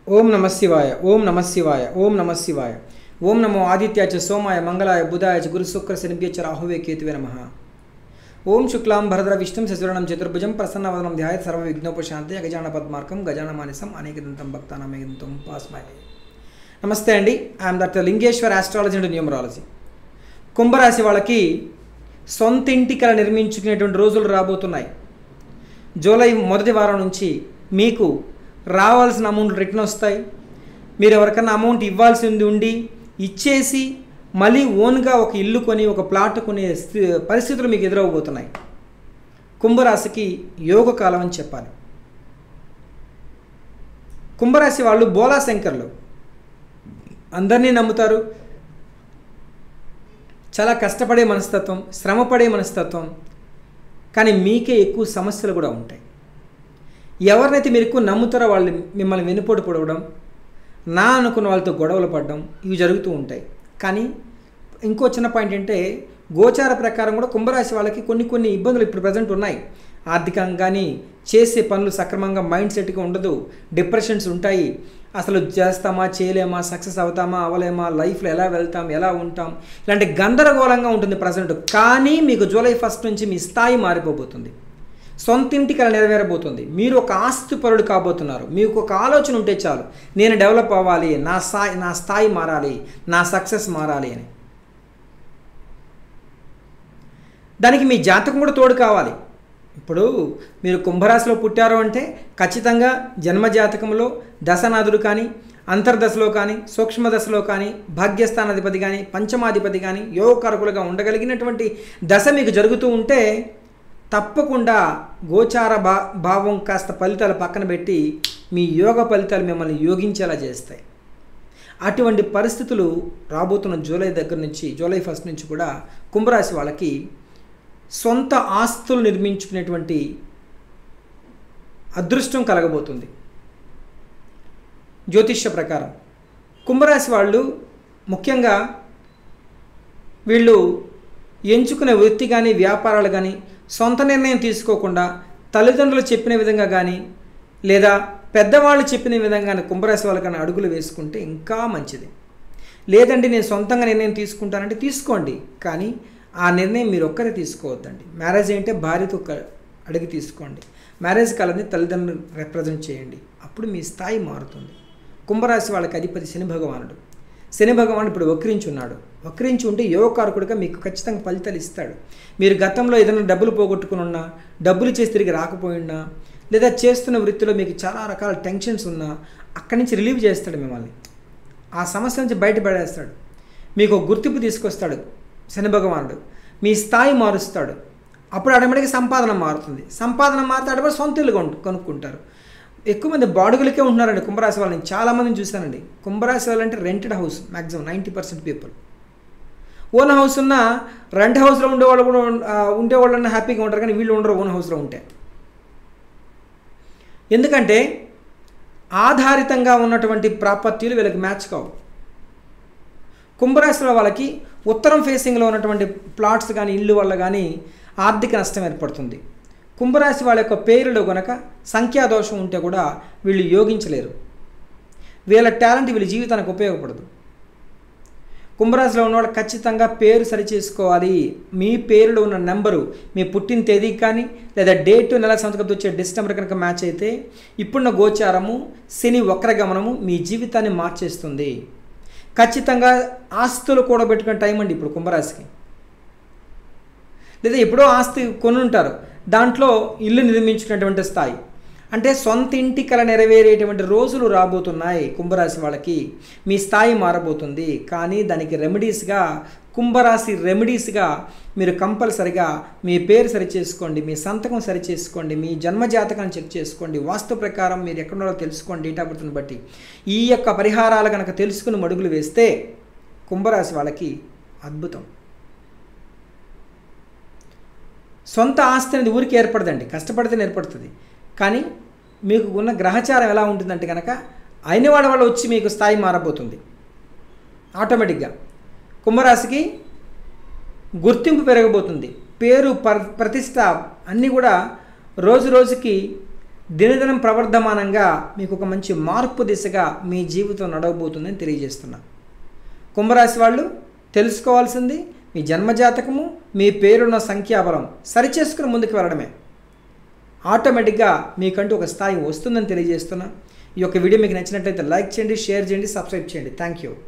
ఓం నమ శివాయ ఓం నమ శివాయ ఓం నమ శివాయ ఓం నమో ఆదిత్యాచ సోమాయ మంగళాయ బుధాయ చ గురు శుక్ర శనిభ్యచ రాహువే కేతువే నమ ఓం శుక్లాం భరద్ర విష్ణుం శశురణం చతుర్భుజం ప్రసన్నవదనం ధ్యాయ సర్వ విఘ్నోపశాంతి గజాన పద్మార్కం గజాన మానిసం అనేకదంతం భక్తానామేదంతం పాస్మాయ నమస్తే అండి I'm doctor Lingeshwar astrology and numerology కుంభరాశి వాళ్ళకి సొంత ఇంటి కల నిర్మించుకునేటువంటి రోజులు రాబోతున్నాయి జూలై మొదటి వారం నుంచి మీకు రావాల్సిన అమౌంట్ రిటర్న్ వస్తాయి మీరు ఎవరికైనా అమౌంట్ ఇవ్వాల్సింది ఉండి ఇచ్చేసి మళ్ళీ ఓన్గా ఒక ఇల్లు కొని ఒక ప్లాట్ కొనే స్థి- పరిస్థితులు మీకు ఎదురవబోతున్నాయి కుంభరాశికి యోగ కాలం అని చెప్పాలి కుంభరాశి వాళ్ళు బోలా శంకర్లు అందరినీ నమ్ముతారు చాలా కష్టపడే మనస్తత్వం శ్రమపడే మనస్తత్వం కానీ మీకే ఎక్కువ సమస్యలు కూడా ఉంటాయి ఎవరినైతే మీరు ఎక్కువ నమ్ముతారో వాళ్ళు మిమ్మల్ని వెనుపోటు పొడవడం నా అనుకున్న వాళ్ళతో గొడవలు పడడం ఇవి జరుగుతూ ఉంటాయి కానీ ఇంకో చిన్న పాయింట్ ఏంటంటే గోచార ప్రకారం కూడా కుంభరాశి వాళ్ళకి కొన్ని కొన్ని ఇబ్బందులు ఇప్పుడు ప్రజెంట్ ఉన్నాయి ఆర్థికంగా కానీ చేసే పనులు సక్రమంగా మైండ్ సెట్గా ఉండదు డిప్రెషన్స్ ఉంటాయి అసలు చేస్తామా చేయలేమా సక్సెస్ అవుతామా అవ్వలేమా లైఫ్లో ఎలా వెళ్తాం ఎలా ఉంటాం ఇలాంటి గందరగోళంగా ఉంటుంది ప్రజెంట్ కానీ మీకు జూలై ఫస్ట్ నుంచి మీ స్థాయి మారిపోబోతుంది సొంత ఇంటికి అలా నెరవేరబోతుంది మీరు ఒక ఆస్తి పరుడు కాబోతున్నారు మీకు ఒక ఆలోచన ఉంటే చాలు నేను డెవలప్ అవ్వాలి నా స్థాయి నా స్థాయి మారాలి నా సక్సెస్ మారాలి అని దానికి మీ జాతకం కూడా తోడు కావాలి ఇప్పుడు మీరు కుంభరాశిలో పుట్టారు అంటే ఖచ్చితంగా జన్మ జాతకంలో దశనాథుడు కానీ అంతర్దశలో కానీ సూక్ష్మ దశలో కానీ భాగ్యస్థానాధిపతి కానీ పంచమాధిపతి కానీ యోగకారకులుగా ఉండగలిగినటువంటి దశ మీకు జరుగుతూ ఉంటే తప్పకుండా గోచార భా భావం కాస్త ఫలితాలు పక్కన పెట్టి మీ యోగ ఫలితాలు మిమ్మల్ని యోగించేలా చేస్తాయి అటువంటి పరిస్థితులు రాబోతున్న జూలై దగ్గర నుంచి జూలై ఫస్ట్ నుంచి కూడా కుంభరాశి వాళ్ళకి సొంత ఆస్తులు నిర్మించుకునేటువంటి అదృష్టం కలగబోతుంది జ్యోతిష్య ప్రకారం కుంభరాశి వాళ్ళు ముఖ్యంగా వీళ్ళు ఎంచుకునే వృత్తి కానీ వ్యాపారాలు కానీ సొంత నిర్ణయం తీసుకోకుండా తల్లిదండ్రులు చెప్పిన విధంగా కానీ లేదా పెద్దవాళ్ళు చెప్పిన విధంగా కుంభరాశి వాళ్ళకన్నా అడుగులు వేసుకుంటే ఇంకా మంచిది లేదండి నేను సొంతంగా నిర్ణయం తీసుకుంటానంటే తీసుకోండి కానీ ఆ నిర్ణయం మీరు ఒక్కరే తీసుకోవద్దండి మ్యారేజ్ ఏంటంటే భార్యతో క- అడిగి తీసుకోండి మ్యారేజ్ కాలని తల్లిదండ్రులు రిప్రజెంట్ చేయండి అప్పుడు మీ స్థాయి మారుతుంది కుంభరాశి వాళ్ళకి అధిపతి శని భగవానుడు శని భగవానుడు ఇప్పుడు వక్రించున్నాడు వక్రించి ఉంటే యోగకారకుడిగా మీకు ఖచ్చితంగా ఫలితాలు ఇస్తాడు మీరు గతంలో ఏదైనా డబ్బులు పోగొట్టుకుని ఉన్నా డబ్బులు చేసి తిరిగి రాకపోయినా లేదా చేస్తున్న వృత్తిలో మీకు చాలా రకాల టెన్షన్స్ ఉన్నా అక్కడి నుంచి రిలీవ్ చేస్తాడు మిమ్మల్ని ఆ సమస్య నుంచి బయటపడేస్తాడు మీకు ఒక గుర్తింపు తీసుకొస్తాడు శని భగవానుడు మీ స్థాయి మారుస్తాడు అప్పుడు ఆటోమేటిక్గా సంపాదన మారుతుంది సంపాదన మారితే ఆటోమేటిక్ సొంత ఇల్లు కొను- కొనుక్కుంటారు ఎక్కువ మంది బాడుగులకే ఉంటున్నారండి కుంభరాశి వాళ్ళని చాలామందిని చూశానండి కుంభరాశి వాళ్ళంటే rented house maximum ninety percent people own house ఉన్న రెంట్ హౌస్లో ఉండేవాళ్ళు కూడా ఉన్- ఆ, ఉండేవాళ్ళన్నా హ్యాపీగా ఉంటారు కానీ వీళ్ళు ఉండరు ఓన్ హౌస్లో ఉంటే ఎందుకంటే ఆధారితంగా ఉన్నటువంటి ప్రాపర్టీలు వీళ్ళకి మ్యాచ్ కావు కుంభరాశిలో వాళ్ళకి ఉత్తరం ఫేసింగ్లో ఉన్నటువంటి ప్లాట్స్ కానీ ఇల్లు వల్ల కానీ ఆర్థిక నష్టం ఏర్పడుతుంది కుంభరాశి వాళ్ళ యొక్క పేరులో గనక సంఖ్యాదోషం ఉంటే కూడా వీళ్ళు యోగించలేరు వీళ్ళ టాలెంట్ వీళ్ళ జీవితానికి ఉపయోగపడదు కుంభరాశిలో ఉన్నవాళ్ళు ఖచ్చితంగా పేరు సరిచేసుకోవాలి మీ పేరులో ఉన్న నెంబరు మీ పుట్టిన తేదీకి కానీ లేదా డేట్ నెల సంతకంతో వచ్చే డిసెంబర్ కనుక మ్యాచ్ అయితే ఇప్పుడున్న గోచారము శని వక్రగమనము మీ జీవితాన్ని మార్చేస్తుంది ఖచ్చితంగా ఆస్తులు కూడబెట్టుకునే టైం అండి ఇప్పుడు కుంభరాశికి లేదా ఎప్పుడో ఆస్తి కొని ఉంటారు దాంట్లో ఇల్లు నిర్మించుకునేటువంటి స్థాయి అంటే సొంత ఇంటి కల నెరవేరేటువంటి రోజులు రాబోతున్నాయి కుంభరాశి వాళ్ళకి మీ స్థాయి మారబోతుంది కానీ దానికి రెమెడీస్గా కుంభరాశి రెమెడీస్గా మీరు కంపల్సరిగా మీ పేరు సరి చేసుకోండి మీ సంతకం సరి చేసుకోండి మీ జన్మ జాతకాన్ని చెక్ చేసుకోండి వాస్తు ప్రకారం మీరు ఎక్కడున్నారో తెలుసుకోండి డేట్ ఆఫ్ బర్త్ని బట్టి ఈ యొక్క పరిహారాలు కనుక తెలుసుకుని మడుగులు వేస్తే కుంభరాశి వాళ్ళకి అద్భుతం సొంత ఆస్తి అనేది ఊరికి ఏర్పడదండి కష్టపడితే ఏర్పడుతుంది కానీ మీకు ఉన్న గ్రహచారం ఎలా ఉంటుందంటే కనుక అయిన వాళ్ళ వల్ల వచ్చి మీకు స్థాయి మారబోతుంది ఆటోమేటిక్గా కుంభరాశికి గుర్తింపు పెరగబోతుంది పేరు పర్ ప్రతిష్ట అన్నీ కూడా రోజు రోజుకి దినదినం ప్రవర్ధమానంగా మీకు ఒక మంచి మార్పు దిశగా మీ జీవితం నడవబోతుందని తెలియజేస్తున్నా కుంభరాశి వాళ్ళు తెలుసుకోవాల్సింది మీ జన్మజాతకము మీ పేరున్న సంఖ్యాబలం సరిచేసుకుని ముందుకు వెళ్ళడమే ఆటోమేటిక్గా మీకంటూ ఒక స్థాయి వస్తుందని తెలియజేస్తున్నా ఈ యొక్క వీడియో మీకు నచ్చినట్లయితే లైక్ చేయండి షేర్ చేయండి సబ్స్క్రైబ్ చేయండి థ్యాంక్ యూ